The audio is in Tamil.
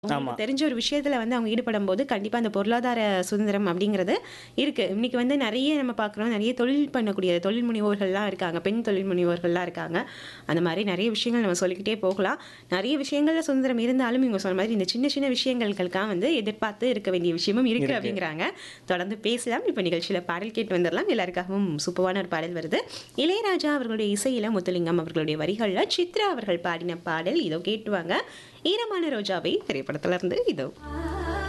அவங்களுக்கு ஆமா. தெரிஞ்ச ஒரு விஷயத்துல வந்து அவங்க ஈடுபடும்போது கண்டிப்பா அந்த பொருளாதார சுதந்திரம் அப்படிங்கிறது இருக்கு. இன்னைக்கு வந்து நெறைய நம்ம பார்க்குறோம். நெறைய தொழில் பண்ணக்கூடிய தொழில் முனைவோர்கள்லாம் இருக்காங்க. பெண் தொழில் முனைவோர்கள்லாம் இருக்காங்க. அந்த மாரி நெறைய விஷயங்கள் நம்ம சொல்லிக்கிட்டே போகலாம். நெறைய விஷயங்கள்ல சுதந்திரம் இருந்தாலும் இவங்க சொன்ன மாரி இந்த சின்ன சின்ன விஷயங்களுக்கெல்லாம் வந்து எதிர்பார்த்து இருக்க வேண்டிய விஷயமும் இருக்கு இருக்கு. அப்படிங்கிறாங்க. தொடர்ந்து பேசலாம். இப்ப நிகழ்ச்சியில பாடல் கேட்டு வந்துரலாம். எல்லாருக்காகவும் சூப்பரான ஒரு பாடல் வருது. இளையராஜா அவர்களுடைய இசையில முத்துலிங்கம் அவர்களுடைய வரிகள்ல சித்ரா அவர்கள் பாடின பாடல் இதோ கேட்டு வாங்க. ஈரமான ரோஜாவை திரைப்படத்துல இருந்து இதோ.